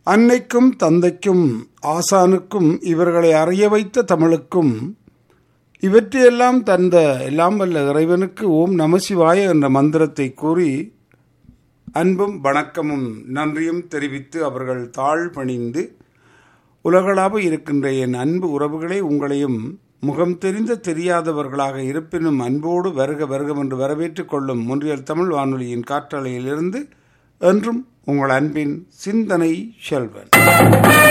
அன்னைக்கும் தந்தைக்கும் ஆசானுக்கும் இவர்களை அறிய வைத்த தமிழுக்கும் இவற்றையெல்லாம் தந்த எல்லாம் வல்ல இறைவனுக்கு ஓம் நமசிவாய என்ற மந்திரத்தை கூறி அன்பும் வணக்கமும் நன்றியும் தெரிவித்து அவர்கள் தாழ் பணிந்து உலகளாவ இருக்கின்ற என் அன்பு உறவுகளை உங்களையும் முகம் தெரிந்த தெரியாதவர்களாக இருப்பினும் அன்போடு வருக வருகம் என்று வரவேற்றுக் கொள்ளும் முன்றியல் தமிழ் வானொலியின் காற்றலையிலிருந்து என்றும் உங்கள் அன்பின் சிந்தனை செல்வன்